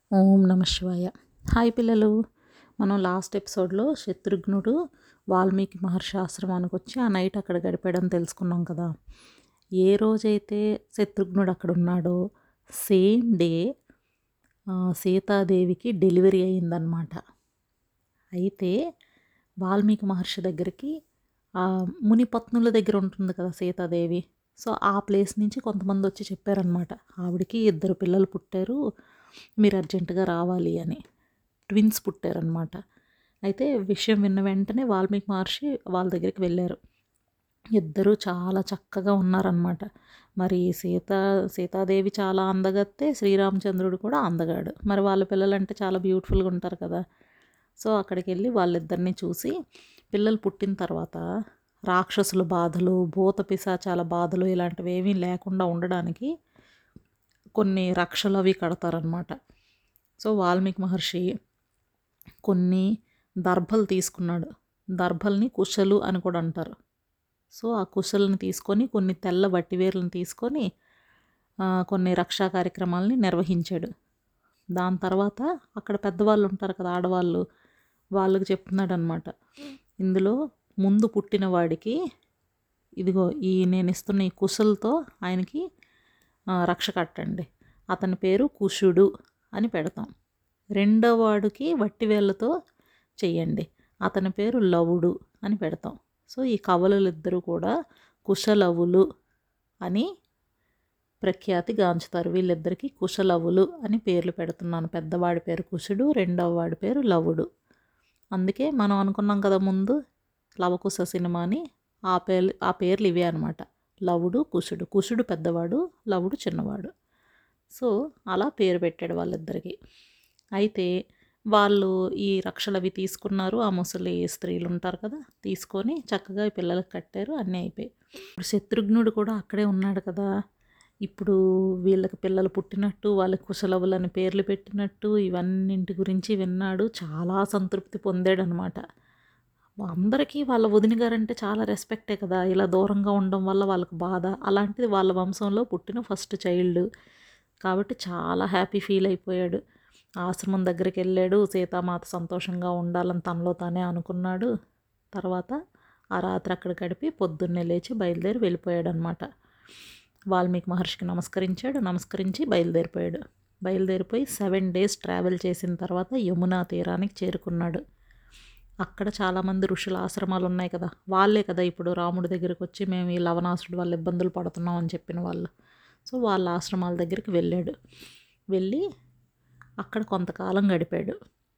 ఓం నమ శివాయ హాయ్ పిల్లలు మనం లాస్ట్ ఎపిసోడ్లో శత్రుఘ్నుడు వాల్మీకి మహర్షి ఆశ్రమానికి వచ్చి ఆ నైట్ అక్కడ గడిపాడని తెలుసుకున్నాం కదా ఏ రోజైతే శత్రుఘ్నుడు అక్కడ ఉన్నాడో సేమ్ డే సీతాదేవికి డెలివరీ అయిందనమాట అయితే వాల్మీకి మహర్షి దగ్గరికి ఆ మునిపత్నుల దగ్గర ఉంటుంది కదా సీతాదేవి సో ఆ ప్లేస్ నుంచి కొంతమంది వచ్చి చెప్పారనమాట ఆవిడకి ఇద్దరు పిల్లలు పుట్టారు మీరు అర్జెంటుగా రావాలి అని ట్విన్స్ పుట్టారనమాట అయితే విషయం విన్న వెంటనే వాల్మీకి మహర్షి వాళ్ళ దగ్గరికి వెళ్ళారు ఇద్దరు చాలా చక్కగా ఉన్నారనమాట మరి సీత సీతాదేవి చాలా అందగత్తే శ్రీరామచంద్రుడు కూడా అందగాడు మరి వాళ్ళ పిల్లలంటే చాలా బ్యూటిఫుల్గా ఉంటారు కదా సో అక్కడికి వెళ్ళి వాళ్ళిద్దరిని చూసి పిల్లలు పుట్టిన తర్వాత రాక్షసుల బాధలు భూత పిశాచాల బాధలు ఇలాంటివి ఏమీ లేకుండా ఉండడానికి కొన్ని రక్షలు అవి కడతారనమాట సో వాల్మీకి మహర్షి కొన్ని దర్భలు తీసుకున్నాడు దర్భల్ని కుశలు అని కూడా అంటారు సో ఆ కుశల్ని తీసుకొని కొన్ని తెల్ల వట్టివేర్లను తీసుకొని కొన్ని రక్షా కార్యక్రమాలని నిర్వహించాడు దాని తర్వాత అక్కడ పెద్దవాళ్ళు ఉంటారు కదా ఆడవాళ్ళు వాళ్ళకి చెప్తున్నాడు అనమాట ఇందులో ముందు పుట్టిన వాడికి ఇదిగో ఈ నేను ఇస్తున్న ఈ కుశలతో ఆయనకి రక్ష కట్టండి అతని పేరు కుషుడు అని పెడతాం రెండో వాడికి వట్టివేళ్ళతో చెయ్యండి అతని పేరు లవుడు అని పెడతాం సో ఈ కవలలిద్దరూ కూడా కుశలవులు అని ప్రఖ్యాతి గాంచుతారు వీళ్ళిద్దరికీ కుశలవులు అని పేర్లు పెడుతున్నాను పెద్దవాడి పేరు కుషుడు రెండవ వాడి పేరు లవుడు అందుకే మనం అనుకున్నాం కదా ముందు లవకుశ సినిమా అని ఆ పేర్లు ఆ పేర్లు ఇవే అనమాట లవుడు కుషుడు కుషుడు పెద్దవాడు లవుడు చిన్నవాడు సో అలా పేరు పెట్టాడు వాళ్ళిద్దరికి అయితే వాళ్ళు ఈ రక్షలు అవి తీసుకున్నారు ఆ ముసలి స్త్రీలు ఉంటారు కదా తీసుకొని చక్కగా పిల్లలకు కట్టారు అన్నీ అయిపోయాయి ఇప్పుడు శత్రుఘ్నుడు కూడా అక్కడే ఉన్నాడు కదా ఇప్పుడు వీళ్ళకి పిల్లలు పుట్టినట్టు వాళ్ళకి కుశలవులని పేర్లు పెట్టినట్టు ఇవన్నింటి గురించి విన్నాడు చాలా సంతృప్తి పొందాడు అనమాట అందరికీ వాళ్ళ వదిన గారంటే చాలా రెస్పెక్టే కదా ఇలా దూరంగా ఉండడం వల్ల వాళ్ళకి బాధ అలాంటిది వాళ్ళ వంశంలో పుట్టిన ఫస్ట్ చైల్డ్ కాబట్టి చాలా హ్యాపీ ఫీల్ అయిపోయాడు ఆశ్రమం దగ్గరికి వెళ్ళాడు సీతామాత సంతోషంగా ఉండాలని తనలో తానే అనుకున్నాడు తర్వాత ఆ రాత్రి అక్కడ గడిపి పొద్దున్నే లేచి బయలుదేరి వెళ్ళిపోయాడు అనమాట వాల్మీకి మహర్షికి నమస్కరించాడు నమస్కరించి బయలుదేరిపోయాడు బయలుదేరిపోయి సెవెన్ డేస్ ట్రావెల్ చేసిన తర్వాత యమునా తీరానికి చేరుకున్నాడు అక్కడ చాలామంది ఋషుల ఆశ్రమాలు ఉన్నాయి కదా వాళ్ళే కదా ఇప్పుడు రాముడి దగ్గరికి వచ్చి మేము ఈ లవణాసుడు వాళ్ళ ఇబ్బందులు పడుతున్నాం అని చెప్పిన వాళ్ళు సో వాళ్ళ ఆశ్రమాల దగ్గరికి వెళ్ళాడు వెళ్ళి అక్కడ కొంతకాలం గడిపాడు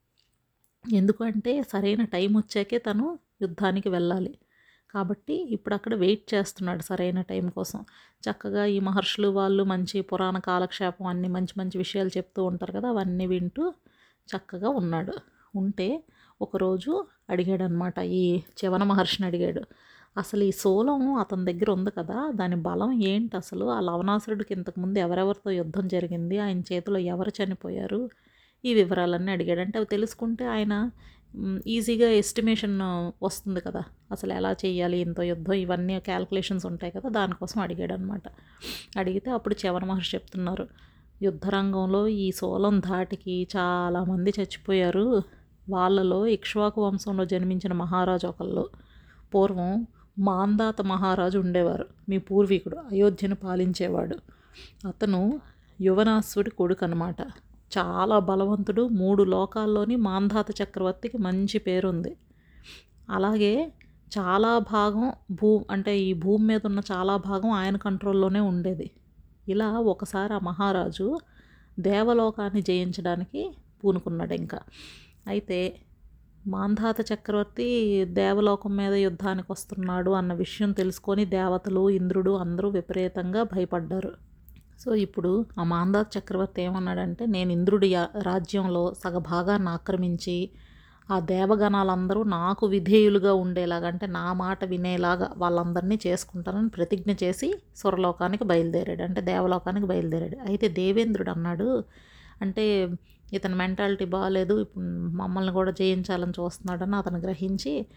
ఎందుకంటే సరైన టైం వచ్చాకే తను యుద్ధానికి వెళ్ళాలి కాబట్టి ఇప్పుడు అక్కడ వెయిట్ చేస్తున్నాడు సరైన టైం కోసం చక్కగా ఈ మహర్షులు వాళ్ళు మంచి పురాణ కాలక్షేపం అన్ని మంచి మంచి విషయాలు చెప్తూ ఉంటారు కదా అవన్నీ వింటూ చక్కగా ఉన్నాడు ఉంటే ఒకరోజు అడిగాడు అనమాట ఈ చివన మహర్షిని అడిగాడు అసలు ఈ సోలం అతని దగ్గర ఉంది కదా దాని బలం ఏంటి అసలు ఆ లవణాసురుడికి ఇంతకుముందు ఎవరెవరితో యుద్ధం జరిగింది ఆయన చేతిలో ఎవరు చనిపోయారు ఈ వివరాలన్నీ అడిగాడు అంటే అవి తెలుసుకుంటే ఆయన ఈజీగా ఎస్టిమేషన్ వస్తుంది కదా అసలు ఎలా చేయాలి ఇంత యుద్ధం ఇవన్నీ క్యాల్కులేషన్స్ ఉంటాయి కదా దానికోసం అడిగాడు అనమాట అడిగితే అప్పుడు చివరి మహర్షి చెప్తున్నారు యుద్ధరంగంలో ఈ సోలం ధాటికి చాలామంది చచ్చిపోయారు వాళ్ళలో ఇక్ష్వాకు వంశంలో జన్మించిన మహారాజు ఒకళ్ళు పూర్వం మాందాత మహారాజు ఉండేవారు మీ పూర్వీకుడు అయోధ్యను పాలించేవాడు అతను యువనాశ్వుడి కొడుకు అనమాట చాలా బలవంతుడు మూడు లోకాల్లోని మాంధాత చక్రవర్తికి మంచి పేరుంది అలాగే చాలా భాగం భూ అంటే ఈ భూమి మీద ఉన్న చాలా భాగం ఆయన కంట్రోల్లోనే ఉండేది ఇలా ఒకసారి ఆ మహారాజు దేవలోకాన్ని జయించడానికి పూనుకున్నాడు ఇంకా అయితే మాంధాత చక్రవర్తి దేవలోకం మీద యుద్ధానికి వస్తున్నాడు అన్న విషయం తెలుసుకొని దేవతలు ఇంద్రుడు అందరూ విపరీతంగా భయపడ్డారు సో ఇప్పుడు ఆ మాంధాత చక్రవర్తి ఏమన్నాడంటే నేను ఇంద్రుడి రాజ్యంలో సగభాగాన్ని ఆక్రమించి ఆ దేవగణాలందరూ నాకు విధేయులుగా ఉండేలాగా అంటే నా మాట వినేలాగా వాళ్ళందరినీ చేసుకుంటానని ప్రతిజ్ఞ చేసి స్వరలోకానికి బయలుదేరాడు అంటే దేవలోకానికి బయలుదేరాడు అయితే దేవేంద్రుడు అన్నాడు అంటే ఇతని మెంటాలిటీ బాగాలేదు ఇప్పుడు మమ్మల్ని కూడా జయించాలని చూస్తున్నాడని అతను గ్రహించి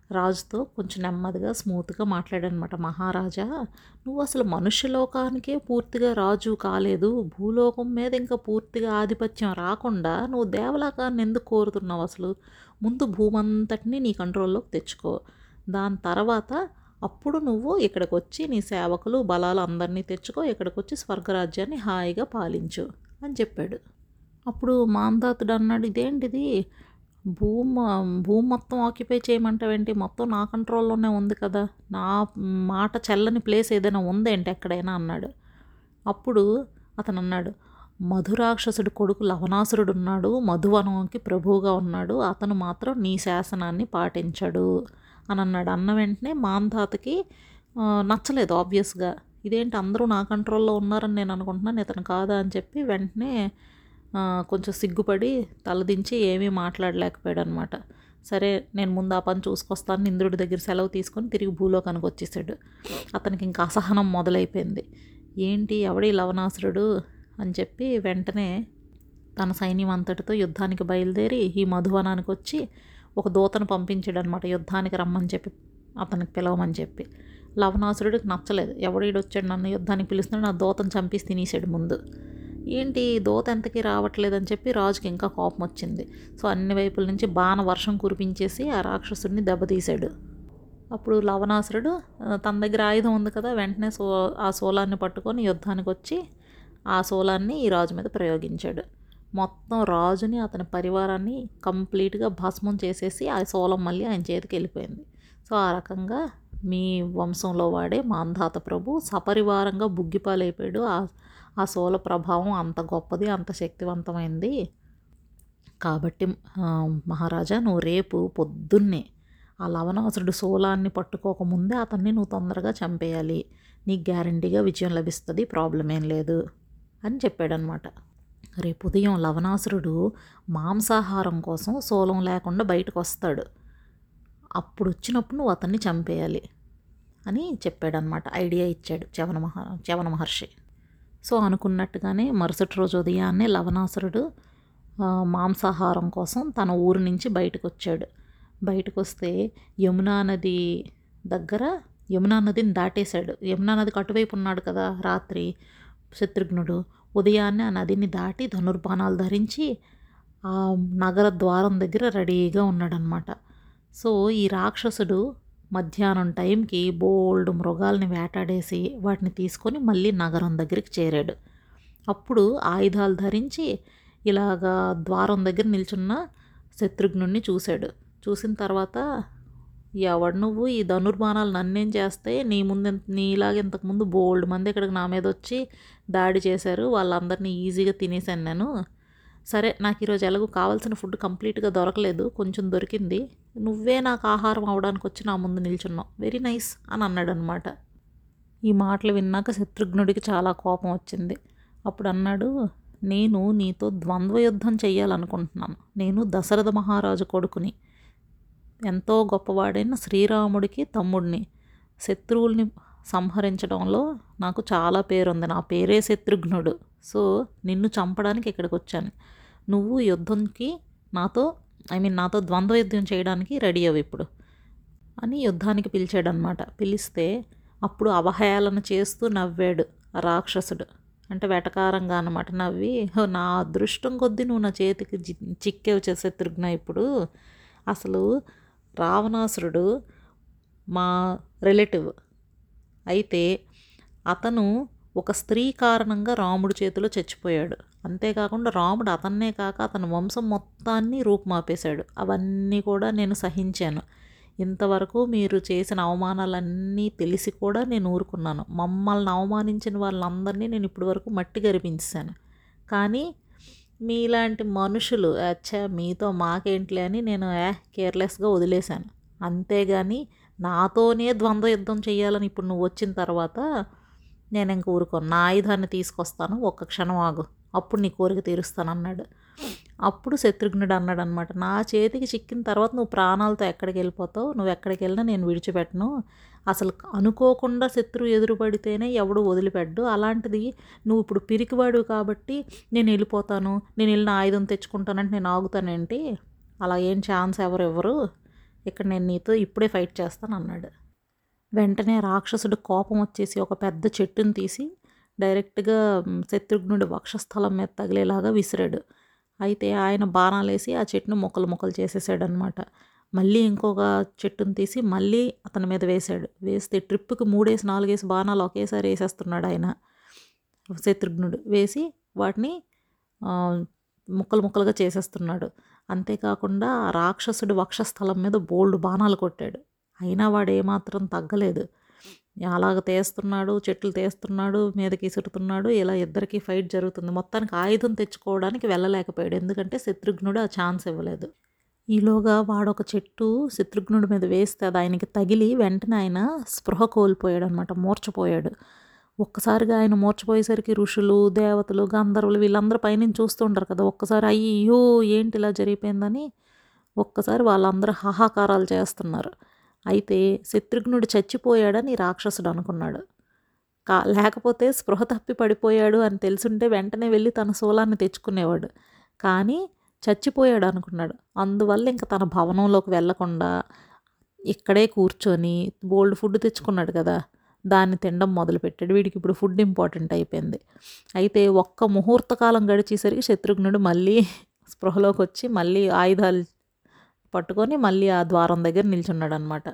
రాజుతో కొంచెం నెమ్మదిగా స్మూత్గా మాట్లాడనమాట మహారాజా నువ్వు అసలు మనుష్యలోకానికే పూర్తిగా రాజు కాలేదు భూలోకం మీద ఇంకా పూర్తిగా ఆధిపత్యం రాకుండా నువ్వు దేవలోకాన్ని ఎందుకు కోరుతున్నావు అసలు ముందు భూమంతటిని నీ కంట్రోల్లోకి తెచ్చుకో దాని తర్వాత అప్పుడు నువ్వు ఇక్కడికి వచ్చి నీ సేవకులు బలాలు అందరినీ తెచ్చుకో ఇక్కడికి వచ్చి స్వర్గరాజ్యాన్ని హాయిగా పాలించు అని చెప్పాడు అప్పుడు మాందాతుడు అన్నాడు ఇదేంటిది భూమి భూమి మొత్తం ఆక్యుపై చేయమంటావేంటి మొత్తం నా కంట్రోల్లోనే ఉంది కదా నా మాట చెల్లని ప్లేస్ ఏదైనా ఉందేంటి ఎక్కడైనా అన్నాడు అప్పుడు అతను అన్నాడు మధురాక్షసుడి కొడుకు లవణాసురుడు ఉన్నాడు మధువనంకి ప్రభువుగా ఉన్నాడు అతను మాత్రం నీ శాసనాన్ని పాటించడు అని అన్నాడు అన్న వెంటనే మాంధాతకి నచ్చలేదు ఆబ్వియస్గా ఇదేంటి అందరూ నా కంట్రోల్లో ఉన్నారని నేను అనుకుంటున్నాను ఇతను కాదా అని చెప్పి వెంటనే కొంచెం సిగ్గుపడి తలదించి ఏమీ మాట్లాడలేకపోయాడు అనమాట సరే నేను ముందు ఆ పని చూసుకొస్తాను ఇంద్రుడి దగ్గర సెలవు తీసుకొని తిరిగి భూలోకానికి వచ్చేసాడు అతనికి ఇంకా అసహనం మొదలైపోయింది ఏంటి ఎవడి లవణాసురుడు అని చెప్పి వెంటనే తన సైన్యం అంతటితో యుద్ధానికి బయలుదేరి ఈ మధువనానికి వచ్చి ఒక దూతను పంపించాడు అనమాట యుద్ధానికి రమ్మని చెప్పి అతనికి పిలవమని చెప్పి లవణాసురుడికి నచ్చలేదు ఎవడీడు వచ్చాడు నన్ను యుద్ధానికి పిలుస్తున్నాడు నా దూతను చంపేసి తినేసాడు ముందు ఏంటి దోత ఎంతకి రావట్లేదని చెప్పి రాజుకి ఇంకా కోపం వచ్చింది సో అన్ని వైపుల నుంచి బాణ వర్షం కురిపించేసి ఆ రాక్షసుడిని దెబ్బతీశాడు అప్పుడు లవణాసురుడు తన దగ్గర ఆయుధం ఉంది కదా వెంటనే సో ఆ సోలాన్ని పట్టుకొని యుద్ధానికి వచ్చి ఆ సోలాన్ని ఈ రాజు మీద ప్రయోగించాడు మొత్తం రాజుని అతని పరివారాన్ని కంప్లీట్గా భస్మం చేసేసి ఆ సోలం మళ్ళీ ఆయన చేతికి వెళ్ళిపోయింది సో ఆ రకంగా మీ వంశంలో వాడే మాంధాత ప్రభు సపరివారంగా బుగ్గిపాలైపోయాడు ఆ ఆ సోల ప్రభావం అంత గొప్పది అంత శక్తివంతమైంది కాబట్టి మహారాజా నువ్వు రేపు పొద్దున్నే ఆ లవణాసురుడు సోలాన్ని పట్టుకోకముందే అతన్ని నువ్వు తొందరగా చంపేయాలి నీకు గ్యారంటీగా విజయం లభిస్తుంది ప్రాబ్లం ఏం లేదు అని చెప్పాడనమాట రేపు ఉదయం లవణాసురుడు మాంసాహారం కోసం సోలం లేకుండా బయటకు వస్తాడు అప్పుడు వచ్చినప్పుడు నువ్వు అతన్ని చంపేయాలి అని చెప్పాడనమాట ఐడియా ఇచ్చాడు చవన మహా చవన మహర్షి సో అనుకున్నట్టుగానే మరుసటి రోజు ఉదయాన్నే లవణాసురుడు మాంసాహారం కోసం తన ఊరు నుంచి బయటకు వచ్చాడు బయటకు వస్తే యమునా నది దగ్గర యమునా నదిని దాటేశాడు యమునా నదికి అటువైపు ఉన్నాడు కదా రాత్రి శత్రుఘ్నుడు ఉదయాన్నే ఆ నదిని దాటి ధనుర్బాణాలు ధరించి ఆ నగర ద్వారం దగ్గర రెడీగా ఉన్నాడనమాట సో ఈ రాక్షసుడు మధ్యాహ్నం టైంకి బోల్డ్ మృగాల్ని వేటాడేసి వాటిని తీసుకొని మళ్ళీ నగరం దగ్గరికి చేరాడు అప్పుడు ఆయుధాలు ధరించి ఇలాగా ద్వారం దగ్గర నిల్చున్న శత్రుఘ్నుడిని చూశాడు చూసిన తర్వాత ఎవడు నువ్వు ఈ ధనుర్బాణాలు నన్నేం చేస్తే నీ ముందు నీలాగా ఇంతకుముందు బోల్డ్ మంది ఇక్కడికి నా మీద వచ్చి దాడి చేశారు వాళ్ళందరినీ ఈజీగా తినేసాను నేను సరే నాకు ఈరోజు ఎలాగో కావాల్సిన ఫుడ్ కంప్లీట్గా దొరకలేదు కొంచెం దొరికింది నువ్వే నాకు ఆహారం అవడానికి వచ్చి నా ముందు నిల్చున్నావు వెరీ నైస్ అని అన్నాడు అనమాట ఈ మాటలు విన్నాక శత్రుఘ్నుడికి చాలా కోపం వచ్చింది అప్పుడు అన్నాడు నేను నీతో ద్వంద్వ యుద్ధం చెయ్యాలనుకుంటున్నాను నేను దశరథ మహారాజు కొడుకుని ఎంతో గొప్పవాడైన శ్రీరాముడికి తమ్ముడిని శత్రువుల్ని సంహరించడంలో నాకు చాలా పేరుంది నా పేరే శత్రుఘ్నుడు సో నిన్ను చంపడానికి ఇక్కడికి వచ్చాను నువ్వు యుద్ధంకి నాతో ఐ మీన్ నాతో ద్వంద్వ యుద్ధం చేయడానికి రెడీ అవ్వు ఇప్పుడు అని యుద్ధానికి పిలిచాడనమాట పిలిస్తే అప్పుడు అవహేళన చేస్తూ నవ్వాడు ఆ రాక్షసుడు అంటే వెటకారంగా అనమాట నవ్వి నా అదృష్టం కొద్దీ నువ్వు నా చేతికి చిక్కేవు శత్రుఘ్న ఇప్పుడు అసలు రావణాసురుడు మా రిలేటివ్ అయితే అతను ఒక స్త్రీ కారణంగా రాముడి చేతిలో చచ్చిపోయాడు అంతేకాకుండా రాముడు అతన్నే కాక అతని వంశం మొత్తాన్ని రూపుమాపేశాడు అవన్నీ కూడా నేను సహించాను ఇంతవరకు మీరు చేసిన అవమానాలన్నీ తెలిసి కూడా నేను ఊరుకున్నాను మమ్మల్ని అవమానించిన వాళ్ళందరినీ నేను ఇప్పటి వరకు మట్టి గరిపించాను కానీ మీలాంటి మనుషులు అచ్చా మీతో మాకేంట్లే అని నేను ఏ కేర్లెస్గా వదిలేశాను అంతేగాని నాతోనే ద్వంద్వ యుద్ధం చేయాలని ఇప్పుడు నువ్వు వచ్చిన తర్వాత నేను ఇంక ఊరుకోను నా ఆయుధాన్ని తీసుకొస్తాను ఒక్క క్షణం ఆగు అప్పుడు నీ కోరిక తీరుస్తాను అన్నాడు అప్పుడు శత్రుఘ్నుడు అన్నాడు అనమాట నా చేతికి చిక్కిన తర్వాత నువ్వు ప్రాణాలతో ఎక్కడికి వెళ్ళిపోతావు నువ్వు ఎక్కడికి వెళ్ళినా నేను విడిచిపెట్టను అసలు అనుకోకుండా శత్రువు ఎదురుపడితేనే ఎవడు వదిలిపెడ్డు అలాంటిది నువ్వు ఇప్పుడు పిరికివాడు కాబట్టి నేను వెళ్ళిపోతాను నేను వెళ్ళిన ఆయుధం తెచ్చుకుంటానంటే నేను ఆగుతానేంటి అలా ఏం ఛాన్స్ ఎవరు ఎవరు ఇక్కడ నేను నీతో ఇప్పుడే ఫైట్ చేస్తాను అన్నాడు వెంటనే రాక్షసుడు కోపం వచ్చేసి ఒక పెద్ద చెట్టుని తీసి డైరెక్ట్గా మ్, శత్రుఘ్నుడి వక్షస్థలం మీద తగిలేలాగా విసిరాడు అయితే ఆయన బాణాలేసి ఆ చెట్టును ముక్కలు ముక్కలు చేసేసాడు అనమాట మళ్ళీ ఇంకొక చెట్టుని తీసి మళ్ళీ అతని మీద వేశాడు వేస్తే ట్రిప్కి మూడేసి నాలుగేసి బాణాలు ఒకేసారి వేసేస్తున్నాడు ఆయన శత్రుఘ్నుడు వేసి వాటిని ఆ, ముక్కలు ముక్కలుగా చేసేస్తున్నాడు అంతేకాకుండా ఆ రాక్షసుడి వక్షస్థలం మీద బోల్డ్ బాణాలు కొట్టాడు అయినా వాడు ఏమాత్రం తగ్గలేదు అలాగ తీస్తున్నాడు చెట్లు తీస్తున్నాడు మీదకి ఇసురుతున్నాడు ఇలా ఇద్దరికి ఫైట్ జరుగుతుంది మొత్తానికి ఆయుధం తెచ్చుకోవడానికి వెళ్ళలేకపోయాడు ఎందుకంటే శత్రుఘ్నుడు ఆ ఛాన్స్ ఇవ్వలేదు ఈలోగా వాడొక చెట్టు శత్రుఘ్నుడి మీద వేస్తే అది ఆయనకి తగిలి వెంటనే ఆయన స్పృహ కోల్పోయాడు అనమాట మూర్చపోయాడు ఒక్కసారిగా ఆయన మూర్చపోయేసరికి ఋషులు దేవతలు గంధర్వులు వీళ్ళందరూ పైనుంచి చూస్తూ ఉంటారు కదా ఒక్కసారి అయ్యో ఏంటి ఇలా జరిగిపోయిందని ఒక్కసారి వాళ్ళందరూ హాహాకారాలు చేస్తున్నారు అయితే శత్రుఘ్నుడు చచ్చిపోయాడని రాక్షసుడు అనుకున్నాడు కా లేకపోతే స్పృహ తప్పి పడిపోయాడు అని తెలుసుంటే వెంటనే వెళ్ళి తన శూలాన్ని తెచ్చుకునేవాడు కానీ చచ్చిపోయాడు అనుకున్నాడు అందువల్ల ఇంకా తన భవనంలోకి వెళ్ళకుండా ఇక్కడే కూర్చొని బోల్డ్ ఫుడ్ తెచ్చుకున్నాడు కదా దాన్ని తినడం మొదలుపెట్టాడు వీడికి ఇప్పుడు ఫుడ్ ఇంపార్టెంట్ అయిపోయింది అయితే ఒక్క ముహూర్త కాలం గడిచేసరికి శత్రుఘ్నుడు మళ్ళీ స్పృహలోకి వచ్చి మళ్ళీ ఆయుధాలు పట్టుకొని మళ్ళీ ఆ ద్వారం దగ్గర నిల్చున్నాడు అనమాట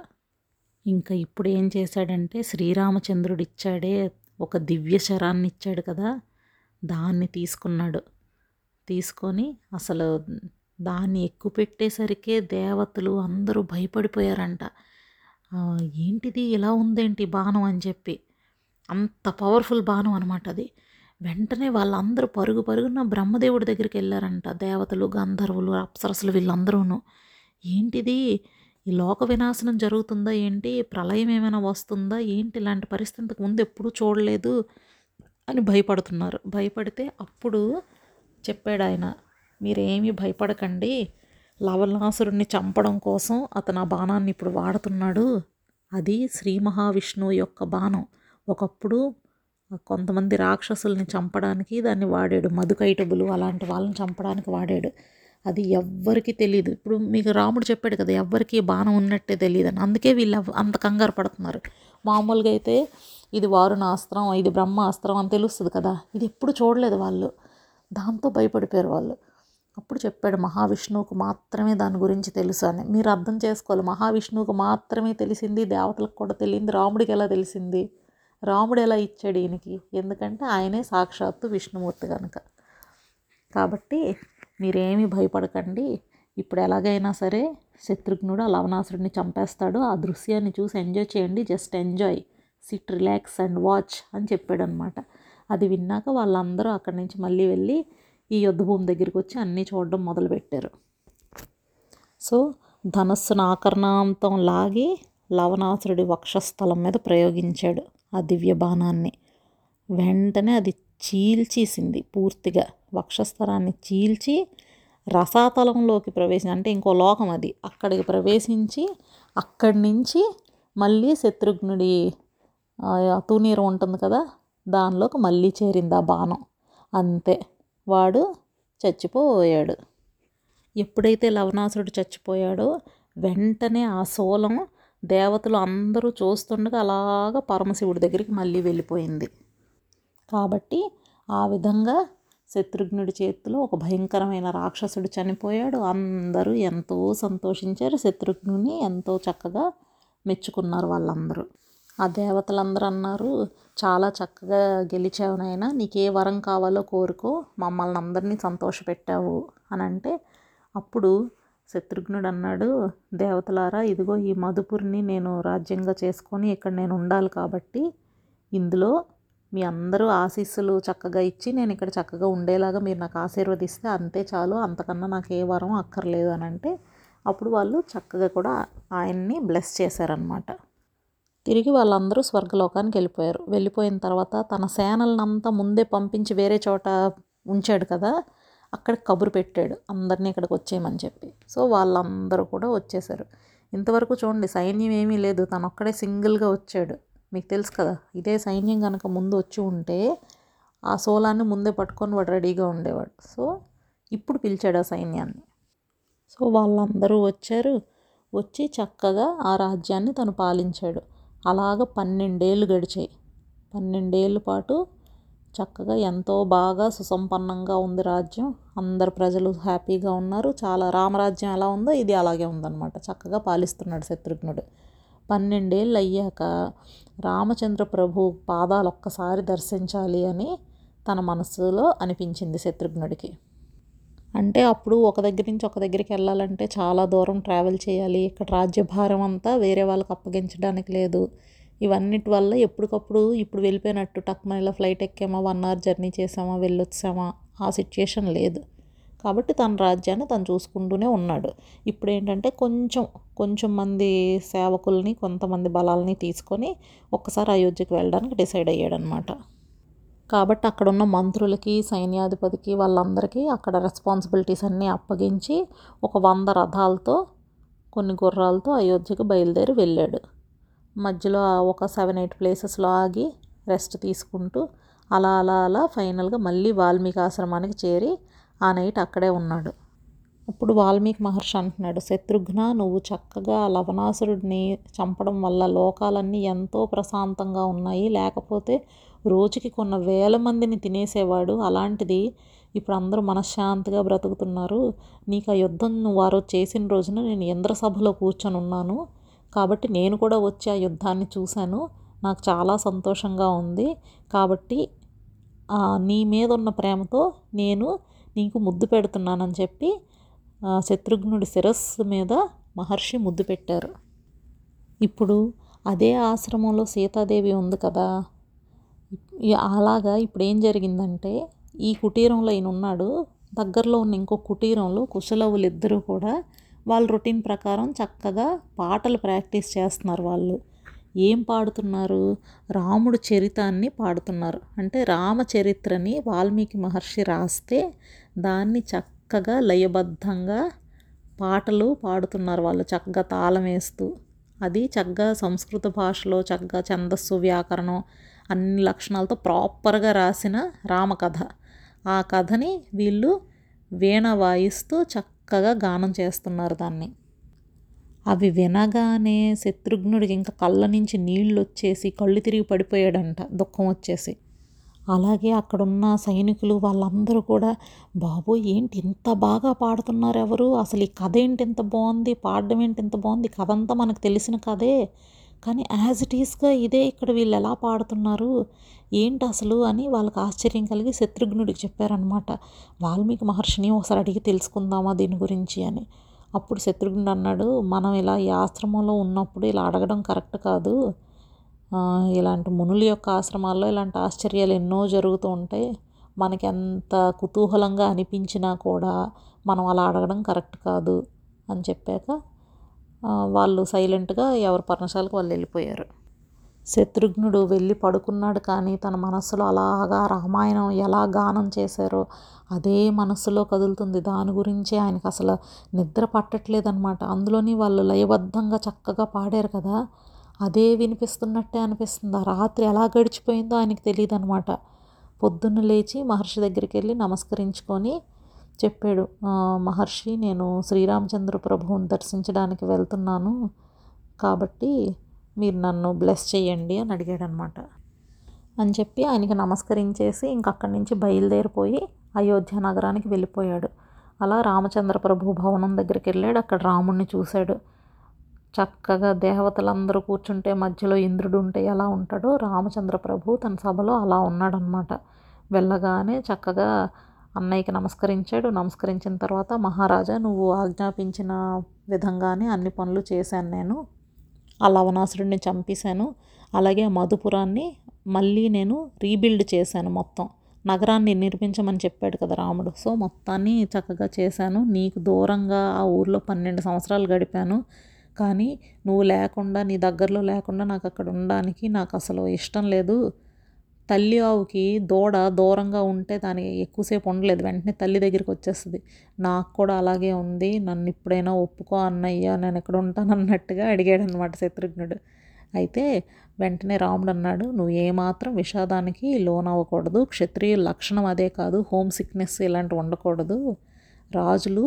ఇంకా ఇప్పుడు ఏం చేశాడంటే శ్రీరామచంద్రుడు ఇచ్చాడే ఒక దివ్య శరాన్ని ఇచ్చాడు కదా దాన్ని తీసుకున్నాడు తీసుకొని అసలు దాన్ని ఎక్కువ పెట్టేసరికే దేవతలు అందరూ భయపడిపోయారంట ఆ, ఏంటిది ఇలా ఉందేంటి బాణం అని చెప్పి అంత పవర్ఫుల్ బాణం అనమాట అది వెంటనే వాళ్ళందరూ పరుగు పరుగున బ్రహ్మదేవుడి దగ్గరికి వెళ్ళారంట దేవతలు గంధర్వులు అప్సరసులు వీళ్ళందరూను ఏంటిది ఈ లోక వినాశనం జరుగుతుందా ఏంటి ప్రళయం ఏమైనా వస్తుందా ఏంటి ఇలాంటి పరిస్థితికి ముందు ఎప్పుడూ చూడలేదు అని భయపడుతున్నారు భయపడితే అప్పుడు చెప్పాడు ఆయన మీరేమీ భయపడకండి లవణాసురుణ్ణి చంపడం కోసం అతను ఆ బాణాన్ని ఇప్పుడు వాడుతున్నాడు అది శ్రీ మహావిష్ణువు యొక్క బాణం ఒకప్పుడు కొంతమంది రాక్షసుల్ని చంపడానికి దాన్ని వాడాడు మధుకైటబులు అలాంటి వాళ్ళని చంపడానికి వాడాడు అది ఎవ్వరికి తెలియదు ఇప్పుడు మీకు రాముడు చెప్పాడు కదా ఎవ్వరికి ఈ బాణం ఉన్నట్టే తెలియదు అని అందుకే వీళ్ళు అవ్- అంత కంగారు పడుతున్నారు మామూలుగా అయితే ఇది వారుణ అస్త్రం ఇది బ్రహ్మ అస్త్రం అని తెలుస్తుంది కదా ఇది ఎప్పుడు చూడలేదు వాళ్ళు దాంతో భయపడిపోయారు వాళ్ళు అప్పుడు చెప్పాడు మహావిష్ణువుకు మాత్రమే దాని గురించి తెలుసు అని మీరు అర్థం చేసుకోవాలి మహావిష్ణువుకు మాత్రమే తెలిసింది దేవతలకు కూడా తెలియంది రాముడికి ఎలా తెలిసింది రాముడు ఎలా ఇచ్చాడు ఈయనకి ఎందుకంటే ఆయనే సాక్షాత్తు విష్ణుమూర్తి కనుక కాబట్టి మీరేమీ భయపడకండి ఇప్పుడు ఎలాగైనా సరే శత్రుఘ్నుడు ఆ లవణాసురుడిని చంపేస్తాడు ఆ దృశ్యాన్ని చూసి ఎంజాయ్ చేయండి just enjoy sit relax and watch అని చెప్పాడు అనమాట అది విన్నాక వాళ్ళందరూ అక్కడి నుంచి మళ్ళీ వెళ్ళి ఈ యుద్ధభూమి దగ్గరికి వచ్చి అన్నీ చూడడం మొదలుపెట్టారు సో ధనస్సును ఆకర్ణాంతం లాగి లవణాసురుడి వక్షస్థలం మీద ప్రయోగించాడు ఆ దివ్య బాణాన్ని వెంటనే అది చీల్చేసింది పూర్తిగా వక్షస్థలాన్ని చీల్చి రసాతలంలోకి ప్రవేశించి అంటే ఇంకో లోకం అది అక్కడికి ప్రవేశించి అక్కడి నుంచి మళ్ళీ శత్రుఘ్నుడి ఆ, తూనీరు ఉంటుంది కదా దానిలోకి మళ్ళీ చేరింది ఆ బాణం అంతే వాడు చచ్చిపోయాడు ఎప్పుడైతే లవణాసురుడు చచ్చిపోయాడో వెంటనే ఆ శూలం దేవతలు అందరూ చూస్తుండగా అలాగ పరమశివుడి దగ్గరికి మళ్ళీ వెళ్ళిపోయింది కాబట్టి ఆ విధంగా శత్రుఘ్నుడి చేతిలో ఒక భయంకరమైన రాక్షసుడు చనిపోయాడు అందరూ ఎంతో సంతోషించారు శత్రుఘ్నుని ఎంతో చక్కగా మెచ్చుకున్నారు వాళ్ళందరూ ఆ దేవతలందరూ అన్నారు చాలా చక్కగా గెలిచావు నాయనా నీకు ఏ వరం కావాలో కోరుకో మమ్మల్ని అందరినీ సంతోషపెట్టావు అని అంటే అప్పుడు శత్రుఘ్నుడు అన్నాడు దేవతలారా ఇదిగో ఈ మధుపురిని నేను రాజ్యంగా చేసుకొని ఇక్కడ నేను ఉండాలి కాబట్టి ఇందులో మీ అందరూ ఆశీస్సులు చక్కగా ఇచ్చి నేను ఇక్కడ చక్కగా ఉండేలాగా మీరు నాకు ఆశీర్వదిస్తే అంతే చాలు అంతకన్నా నాకు ఏ వరం అక్కర్లేదు అని అంటే అప్పుడు వాళ్ళు చక్కగా కూడా ఆయన్ని బ్లెస్ చేశారనమాట తిరిగి వాళ్ళందరూ స్వర్గలోకానికి వెళ్ళిపోయారు వెళ్ళిపోయిన తర్వాత తన సేనలనంతా ముందే పంపించి వేరే చోట ఉంచాడు కదా అక్కడ కబురు పెట్టాడు అందరినీ ఇక్కడికి వచ్చేయమని చెప్పి సో వాళ్ళందరూ కూడా వచ్చేసారు ఇంతవరకు చూడండి సైన్యం ఏమీ లేదు తను ఒక్కడే సింగిల్గా వచ్చాడు మీకు తెలుసు కదా ఇదే సైన్యం కనుక ముందు వచ్చి ఉంటే ఆ సోలాన్ని ముందే పట్టుకొని వాడు రెడీగా ఉండేవాడు సో ఇప్పుడు పిలిచాడు ఆ సైన్యాన్ని సో వాళ్ళందరూ వచ్చారు వచ్చి చక్కగా ఆ రాజ్యాన్ని తను పాలించాడు అలాగ పన్నెండేళ్ళు గడిచాయి పన్నెండేళ్ళ పాటు చక్కగా ఎంతో బాగా సుసంపన్నంగా ఉంది రాజ్యం అందరు ప్రజలు హ్యాపీగా ఉన్నారు చాలా రామరాజ్యం ఎలా ఉందో ఇది అలాగే ఉందన్నమాట చక్కగా పాలిస్తున్నాడు శత్రుఘ్నుడు పన్నెండేళ్ళు అయ్యాక రామచంద్ర ప్రభు పాదాలు ఒక్కసారి దర్శించాలి అని తన మనసులో అనిపించింది శత్రుఘ్నుడికి అంటే అప్పుడు ఒక దగ్గర నుంచి ఒక దగ్గరికి వెళ్ళాలంటే చాలా దూరం ట్రావెల్ చేయాలి ఇక్కడ రాజ్యభారం అంతా వేరే వాళ్ళకి అప్పగించడానికి లేదు ఇవన్నిటి వల్ల ఎప్పటికప్పుడు ఇప్పుడు వెళ్ళిపోయినట్టు టక్మన్ ఇలా ఫ్లైట్ ఎక్కామా వన్ అవర్ జర్నీ చేసామా వెళ్ళొచ్చామా ఆ సిచ్యుయేషన్ లేదు కాబట్టి తన రాజ్యాన్ని తను చూసుకుంటూనే ఉన్నాడు ఇప్పుడు ఏంటంటే కొంచెం కొంచెం మంది సేవకుల్ని కొంతమంది బలాల్ని తీసుకొని ఒక్కసారి అయోధ్యకి వెళ్ళడానికి డిసైడ్ అయ్యాడనమాట కాబట్టి అక్కడ ఉన్న మంత్రులకి సైన్యాధిపతికి వాళ్ళందరికీ అక్కడ రెస్పాన్సిబిలిటీస్ అన్నీ అప్పగించి ఒక వంద రథాలతో కొన్ని గుర్రాలతో అయోధ్యకు బయలుదేరి వెళ్ళాడు మధ్యలో ఒక సెవెన్ ఎయిట్ ప్లేసెస్లో ఆగి రెస్ట్ తీసుకుంటూ అలా అలా అలా ఫైనల్గా మళ్ళీ వాల్మీకి ఆశ్రమానికి చేరి ఆ నైట్ అక్కడే ఉన్నాడు అప్పుడు వాల్మీకి మహర్షి అంటున్నాడు శత్రుఘ్న నువ్వు చక్కగా లవణాసురుడిని చంపడం వల్ల లోకాలన్నీ ఎంతో ప్రశాంతంగా ఉన్నాయి లేకపోతే రోజుకి కొన్ని వేల మందిని తినేసేవాడు అలాంటిది ఇప్పుడు అందరూ మనశ్శాంతిగా బ్రతుకుతున్నారు నీకు ఆ యుద్ధం నువ్వు ఆ రోజు చేసిన రోజున నేను ఇంద్రసభలో కూర్చొని ఉన్నాను కాబట్టి నేను కూడా వచ్చి ఆ యుద్ధాన్ని చూశాను నాకు చాలా సంతోషంగా ఉంది కాబట్టి నీ మీద ఉన్న ప్రేమతో నేను నీకు ముద్దు పెడుతున్నానని చెప్పి శత్రుఘ్నుడి శిరస్సు మీద మహర్షి ముద్దు పెట్టారు ఇప్పుడు అదే ఆశ్రమంలో సీతాదేవి ఉంది కదా అలాగా ఇప్పుడు ఏం జరిగిందంటే ఈ కుటీరంలో ఈయన ఉన్నాడు దగ్గరలో ఉన్న ఇంకో కుటీరంలో కుశలవులు ఇద్దరూ కూడా వాళ్ళ రొటీన్ ప్రకారం చక్కగా పాటలు ప్రాక్టీస్ చేస్తున్నారు వాళ్ళు ఏం పాడుతున్నారు రాముడు చరితాన్ని పాడుతున్నారు అంటే రామచరిత్రని వాల్మీకి మహర్షి రాస్తే దాన్ని చక్కగా లయబద్ధంగా పాటలు పాడుతున్నారు వాళ్ళు చక్కగా తాళం వేస్తూ అది చక్కగా సంస్కృత భాషలో చక్కగా ఛందస్సు వ్యాకరణం అన్ని లక్షణాలతో ప్రాపర్గా రాసిన రామకథ ఆ కథని వీళ్ళు వీణ వాయిస్తూ చక్కగా గానం చేస్తున్నారు దాన్ని అవి వినగానే శత్రుఘ్నుడికి ఇంకా కళ్ళ నుంచి నీళ్ళు వచ్చేసి కళ్ళు తిరిగి పడిపోయాడంట దుఃఖం వచ్చేసి అలాగే అక్కడున్న సైనికులు వాళ్ళందరూ కూడా బాబు ఏంటి ఇంత బాగా పాడుతున్నారు ఎవరు అసలు ఈ కథ ఏంటి ఇంత బాగుంది పాడడం ఏంటి ఇంత బాగుంది కథ అంతా మనకు తెలిసిన కథే కానీ యాజ్ ఇట్ ఈస్గా ఇదే ఇక్కడ వీళ్ళు ఎలా పాడుతున్నారు ఏంటి అసలు అని వాళ్ళకి ఆశ్చర్యం కలిగి శత్రుఘ్నుడికి చెప్పారనమాట వాల్మీకి మహర్షిని ఒకసారి అడిగి తెలుసుకుందామా దీని గురించి అని అప్పుడు శత్రుఘ్నుడు అన్నాడు మనం ఇలా ఈ ఆశ్రమంలో ఉన్నప్పుడు ఇలా అడగడం కరెక్ట్ కాదు ఇలాంటి మునుల యొక్క ఆశ్రమాల్లో ఇలాంటి ఆశ్చర్యాలు ఎన్నో జరుగుతూ ఉంటాయి మనకి ఎంత కుతూహలంగా అనిపించినా కూడా మనం అలా అడగడం కరెక్ట్ కాదు అని చెప్పాక వాళ్ళు సైలెంట్గా ఎవరి పర్ణశాలకు వాళ్ళు వెళ్ళిపోయారు శత్రుఘ్నుడు వెళ్ళి పడుకున్నాడు కానీ తన మనస్సులో అలాగా రామాయణం ఎలా గానం చేశారో అదే మనస్సులో కదులుతుంది దాని గురించి ఆయనకు అసలు నిద్ర పట్టట్లేదనమాట అందులోని వాళ్ళు లయబద్ధంగా చక్కగా పాడారు కదా అదే వినిపిస్తున్నట్టే అనిపిస్తుంది ఆ రాత్రి ఎలా గడిచిపోయిందో ఆయనకు తెలియదు అనమాట పొద్దున్న లేచి మహర్షి దగ్గరికి వెళ్ళి నమస్కరించుకొని చెప్పాడు మహర్షి నేను శ్రీరామచంద్ర ప్రభువుని దర్శించడానికి వెళ్తున్నాను కాబట్టి మీరు నన్ను బ్లెస్ చేయండి అని అడిగాడు అనమాట అని చెప్పి ఆయనకి నమస్కరించేసి ఇంక అక్కడి నుంచి బయలుదేరిపోయి అయోధ్య నగరానికి వెళ్ళిపోయాడు అలా రామచంద్ర ప్రభు భవనం దగ్గరికి వెళ్ళాడు అక్కడ రాముణ్ణి చూశాడు చక్కగా దేవతలందరూ కూర్చుంటే మధ్యలో ఇంద్రుడు ఉంటే ఎలా ఉంటాడో రామచంద్ర ప్రభు తన సభలో అలా ఉన్నాడనమాట వెళ్ళగానే చక్కగా అన్నయ్యకి నమస్కరించాడు నమస్కరించిన తర్వాత మహారాజా నువ్వు ఆజ్ఞాపించిన విధంగానే అన్ని పనులు చేశాను నేను ఆ లవణాసురుడిని చంపేశాను అలాగే మధుపురాన్ని మళ్ళీ నేను రీబిల్డ్ చేశాను మొత్తం నగరాన్ని నిర్మించమని చెప్పాడు కదా రాముడు సో మొత్తాన్ని చక్కగా చేశాను నీకు దూరంగా ఆ ఊర్లో పన్నెండు సంవత్సరాలు గడిపాను కానీ నువ్వు లేకుండా నీ దగ్గరలో లేకుండా నాకు అక్కడ ఉండడానికి నాకు అసలు ఇష్టం లేదు తల్లి ఆవుకి దూడ దూరంగా ఉంటే దానికి ఎక్కువసేపు ఉండలేదు వెంటనే తల్లి దగ్గరికి వచ్చేస్తుంది నాకు కూడా అలాగే ఉంది నన్ను ఇప్పుడైనా ఒప్పుకో అన్నయ్య నేను ఎక్కడ ఉంటాను అన్నట్టుగా అడిగాడు అనమాట శత్రుఘ్నుడు అయితే వెంటనే రాముడు అన్నాడు నువ్వు ఏమాత్రం విషాదానికి లోన్ అవ్వకూడదు క్షత్రియ లక్షణం అదే కాదు హోమ్ సిక్నెస్ ఇలాంటివి ఉండకూడదు రాజులు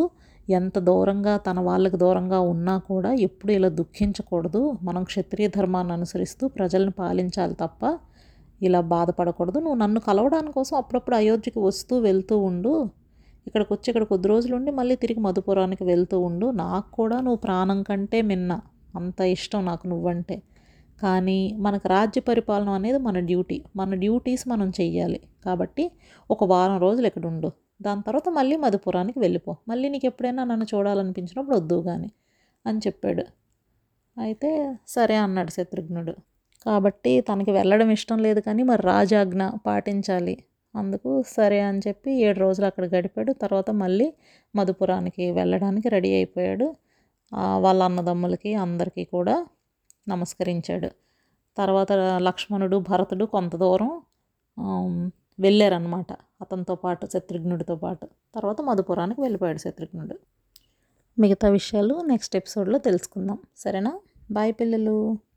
ఎంత దూరంగా తన వాళ్ళకి దూరంగా ఉన్నా కూడా ఎప్పుడు ఇలా దుఃఖించకూడదు మనం క్షత్రియ ధర్మాన్ని అనుసరిస్తూ ప్రజల్ని పాలించాలి తప్ప ఇలా బాధపడకూడదు నువ్వు నన్ను కలవడానికి కోసం అప్పుడప్పుడు అయోధ్యకి వస్తూ వెళ్తూ ఉండు ఇక్కడికి వచ్చి ఇక్కడ కొద్ది రోజులు ఉండి మళ్ళీ తిరిగి మధుపురానికి వెళ్తూ ఉండు నాకు కూడా నువ్వు ప్రాణం కంటే మిన్న అంత ఇష్టం నాకు నువ్వంటే కానీ మనకు రాజ్య పరిపాలన అనేది మన డ్యూటీ మన డ్యూటీస్ మనం చెయ్యాలి కాబట్టి ఒక వారం రోజులు ఇక్కడ ఉండు దాని తర్వాత మళ్ళీ మధుపురానికి వెళ్ళిపో మళ్ళీ నీకు ఎప్పుడైనా నన్ను చూడాలనిపించినప్పుడు వద్దు కానీ అని చెప్పాడు అయితే సరే అన్నాడు శత్రుఘ్నుడు కాబట్టి తనకి వెళ్ళడం ఇష్టం లేదు కానీ మరి రాజాజ్ఞ పాటించాలి అందుకు సరే అని చెప్పి ఏడు రోజులు అక్కడ గడిపాడు తర్వాత మళ్ళీ మధుపురానికి వెళ్ళడానికి రెడీ అయిపోయాడు వాళ్ళ అన్నదమ్ములకి అందరికీ కూడా నమస్కరించాడు తర్వాత లక్ష్మణుడు భరతుడు కొంత దూరం వెళ్ళారనమాట అతనితో పాటు శత్రుఘ్నుడితో పాటు తర్వాత మధుపురానికి వెళ్ళిపోయాడు శత్రుఘ్నుడు మిగతా విషయాలు నెక్స్ట్ ఎపిసోడ్లో తెలుసుకుందాం సరేనా బాయ్ పిల్లలు